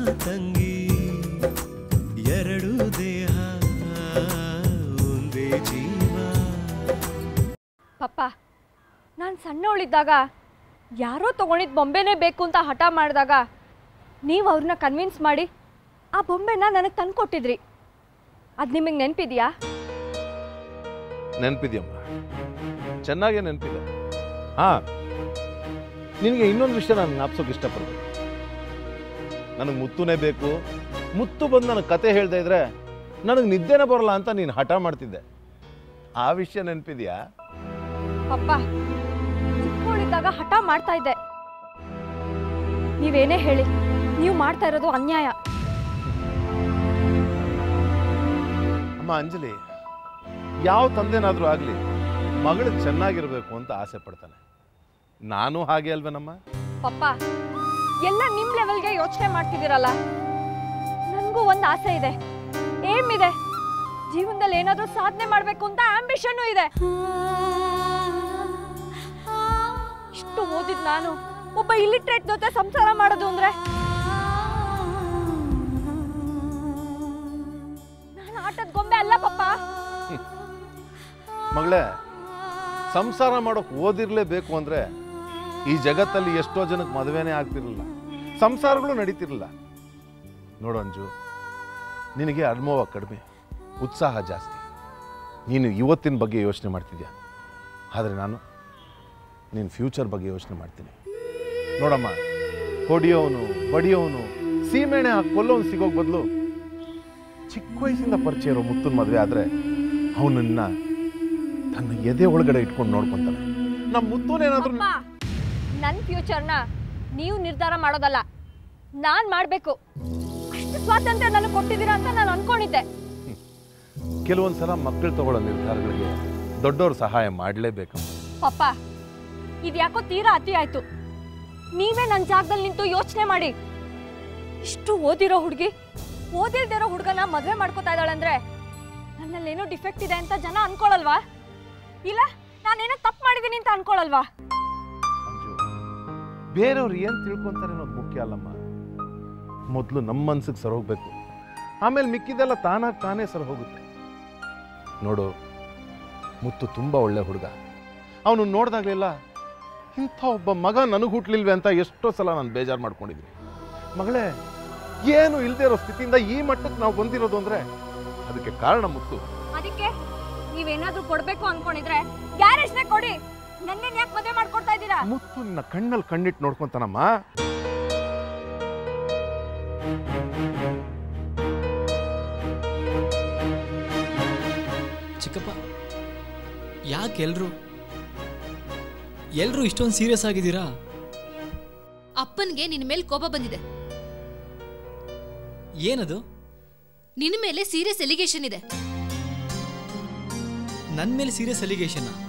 ತಂಗಿ ಎರಡು ದೇಹ ಒಂದೇ ಜೀವ ಪಪ್ಪ ನಾನು ಸಣ್ಣವಳಿದ್ದಾಗ ಯಾರೋ ತೊಗೊಂಡಿದ್ದು ಬೊಂಬೆನೇ ಬೇಕು ಅಂತ ಹಠ ಮಾಡಿದಾಗ ನೀವು ಅವ್ರನ್ನ ಕನ್ವಿನ್ಸ್ ಮಾಡಿ ಆ ಬೊಂಬೆನ ನನಗೆ ತಂದ್ಕೊಟ್ಟಿದ್ರಿ ಅದು ನಿಮಗೆ ನೆನಪಿದೆಯಾ ನೆನಪಿದ್ಯಮ್ಮ ಚೆನ್ನಾಗೇ ನೆನಪಿದೆ ಹಾ ನಿನಗೆ ಇನ್ನೊಂದು ವಿಷಯ ನಾನು ಜ್ಞಾಪಿಸೋಕೆ ಇಷ್ಟಪಡ್ತೀನಿ ನನಗೆ ಮುತ್ತುನೇ ಬೇಕು ಮುತ್ತು ಬಂದು ನನಗೆ ಕತೆ ಹೇಳ್ತಾ ಇದ್ರೆ ನನಗೆ ನಿದ್ದೆನೇ ಬರಲ್ಲ ಅಂತ ನೀನು ಹಠ ಮಾಡ್ತಿದ್ದೆ ಆ ವಿಷಯ ನೆನಪಿದ್ಯಾ ಪಪ್ಪ ಚಿಕ್ಕವಳಿದ್ದಾಗ ಹಠ ಮಾಡ್ತಾ ಇದ್ದೆ ನೀವೇನೇ ಹೇಳಿ ನೀವು ಮಾಡ್ತಾ ಇರೋದು ಅನ್ಯಾಯ ಅಮ್ಮ ಅಂಜಲಿ ಯಾವ ತಂದೆನಾದರೂ ಆಗಲಿ ಮಗಳು ಚೆನ್ನಾಗಿರಬೇಕು ಅಂತ ಆಸೆ ಪಡ್ತಾನೆ ನಾನು ಹಾಗೆ ಅಲ್ವೇನಮ್ಮ ಪಪ್ಪ ಎಲ್ಲ ನಿಮ್ಮ ಲೆವೆಲ್ಗೆ ಯೋಚನೆ ಮಾಡ್ತಿದ್ದೀರಲ್ಲ ನನಗೂ ಒಂದು ಆಸೆ ಇದೆ ಏಮ್ ಇದೆ ಜೀವನದಲ್ಲಿ ಏನಾದರೂ ಸಾಧನೆ ಮಾಡಬೇಕು ಅಂತ ಆಂಬಿಷನ್ನು ಇದೆ ಇಷ್ಟು ಓದಿದ್ ನಾನು ಒಬ್ಬ ಇಲಿಟ್ರೇಟ್ ಜೊತೆ ಸಂಸಾರ ಮಾಡೋದು ಅಂದ್ರೆ ನಾನು ಆಟದ ಗೊಂಬೆ ಅಲ್ಲ ಪಪ್ಪ ಮಗಳೇ ಸಂಸಾರ ಮಾಡೋಕೆ ಓದಿರಲೇಬೇಕು ಅಂದರೆ ಈ ಜಗತ್ತಲ್ಲಿ ಎಷ್ಟೋ ಜನಕ್ಕೆ ಮದುವೆನೇ ಆಗ್ತಿರಲಿಲ್ಲ ಸಂಸಾರಗಳು ನಡೀತಿರಲಿಲ್ಲ ನೋಡು ಅಂಜು ನಿನಗೆ ಅನುಭವ ಕಡಿಮೆ ಉತ್ಸಾಹ ಜಾಸ್ತಿ ನೀನು ಇವತ್ತಿನ ಬಗ್ಗೆ ಯೋಚನೆ ಮಾಡ್ತಿದ್ಯಾ ಆದರೆ ನಾನು ನಿನ್ನ ಫ್ಯೂಚರ್ ಬಗ್ಗೆ ಯೋಚನೆ ಮಾಡ್ತೀನಿ ನೋಡಮ್ಮ ಹೊಡಿಯೋನು ಬಡಿಯೋನು ಸೀಮೆಣ್ಣೆ ಹಾಕಿ ಕೊಲ್ಲೋನು ಸಿಗೋಕ್ ಬದಲು ಚಿಕ್ಕ ವಯಸ್ಸಿಂದ ಪರಿಚಯ ಇರೋ ಮುತ್ತನ ಮದುವೆ ಆದರೆ ಅವನನ್ನ ತನ್ನ ಎದೆ ಒಳಗಡೆ ಇಟ್ಕೊಂಡು ನೋಡ್ಕೊಂತಾನೆ ನಮ್ಮ ಮುತ್ತುನೇನಾದ್ರೂ ಅಪ್ಪ ನನ್ನ ಫ್ಯೂಚರ್ನ ನೀವು ನಿರ್ಧಾರ ಮಾಡೋದಲ್ಲ ನಾನು ಮಾಡಬೇಕು ಅಷ್ಟು ಸ್ವಾತಂತ್ರ್ಯ ನನಗೆ ಕೊಟ್ಟಿದ್ದೀರಾ ಅಂತ ನಾನು ಅನ್ಕೊಂಡಿದ್ದೆ ಕೆಲವೊಂದು ಸಲ ಮಕ್ಕಳು ತಗೊಳ್ಳೋ ನಿರ್ಧಾರಗಳಿಗೆ ದೊಡ್ಡವ್ರ ಸಹಾಯ ಮಾಡಲೇಬೇಕು ಪಪ್ಪ ಇದ್ಯಾಕೋ ತೀರಾ ಅತಿ ಆಯ್ತು ನೀವೇ ನನ್ನ ಜಾಗದಲ್ಲಿ ನಿಂತು ಯೋಚನೆ ಮಾಡಿ ಇಷ್ಟು ಓದಿರೋ ಹುಡುಗಿ ಓದಿಲ್ದಿರೋ ಹುಡುಗನ ಮದುವೆ ಮಾಡ್ಕೋತಾ ಇದ್ದಾಳಂದ್ರೆ ನನ್ನಲ್ಲೇನೋ ಡಿಫೆಕ್ಟ್ ಇದೆ ಅಂತ ಜನ ಅನ್ಕೊಳಲ್ವಾ ಇಲ್ಲ ನಾನೇನೋ ತಪ್ಪು ಮಾಡಿದ್ದೀನಿ ಅಂತ ಅನ್ಕೊಳಲ್ವಾ ಅಂಜು ಬೇರೆಯವ್ರು ಏನು ತಿಳ್ಕೊಂತಾರೆ ಅನ್ನೋದು ಮುಖ್ಯ ಅಲ್ಲಮ್ಮ ಮೊದಲು ನಮ್ಮ ಮನ್ಸಿಗೆ ಸರ್ ಹೋಗ್ಬೇಕು ಆಮೇಲೆ ಮಿಕ್ಕಿದೆಲ್ಲ ತಾನಾಗಿ ತಾನೇ ಸರ್ ಹೋಗುತ್ತೆ ನೋಡು ಮುತ್ತು ತುಂಬ ಒಳ್ಳೆ ಹುಡುಗ ಅವನು ನೋಡ್ದಾಗ್ಲೆಲ್ಲ ಇಂಥ ಒಬ್ಬ ಮಗ ನನಗೆ ಹುಟ್ಲಿಲ್ವೇ ಅಂತ ಎಷ್ಟೋ ಸಲ ನಾನು ಬೇಜಾರು ಮಾಡ್ಕೊಂಡಿದ್ದೀನಿ ಮಗಳೇ ಏನು ಇಲ್ದೇ ಇರೋ ಸ್ಥಿತಿಯಿಂದ ಈ ಮಟ್ಟಕ್ಕೆ ನಾವು ಬಂದಿರೋದು ಅಂದ್ರೆ ಅದಕ್ಕೆ ಕಾರಣ ಮುತ್ತು ಅದಕ್ಕೆ ನೀವೇನಾದ್ರೂ ಕೊಡ್ಬೇಕು ಅನ್ಕೊಂಡಿದ್ರೆ ಗ್ಯಾರೇಜ್ನೇ ಕೊಡಿ ನನ್ನೇನ್ ಯಾಕೆ ಮದುವೆ ಮಾಡ್ಕೊಡ್ತಾ ಇದ್ದೀರಾ ಮುತ್ತು ನಿನ್ನ ಕಣ್ಣಲ್ಲಿ ಕಣ್ಣಿಟ್ಟು ನೋಡ್ಕೊಂತಾನಮ್ಮ ಚಿಕ್ಕಪ್ಪ ಯಾಕೆ ಎಲ್ರು ಎಲ್ರು ಇಷ್ಟೊಂದು ಸೀರಿಯಸ್ ಆಗಿದ್ದೀರಾ ಅಪ್ಪನ್ಗೆ ನಿನ್ ಮೇಲೆ ಕೋಪ ಬಂದಿದೆ ಏನದು ನಿನ್ ಮೇಲೆ ಸೀರಿಯಸ್ ಎಲಿಗೇಷನ್ ಇದೆ ನನ್ನ ಮೇಲೆ ಸೀರಿಯಸ್ ಅಲಿಗೇಷನ್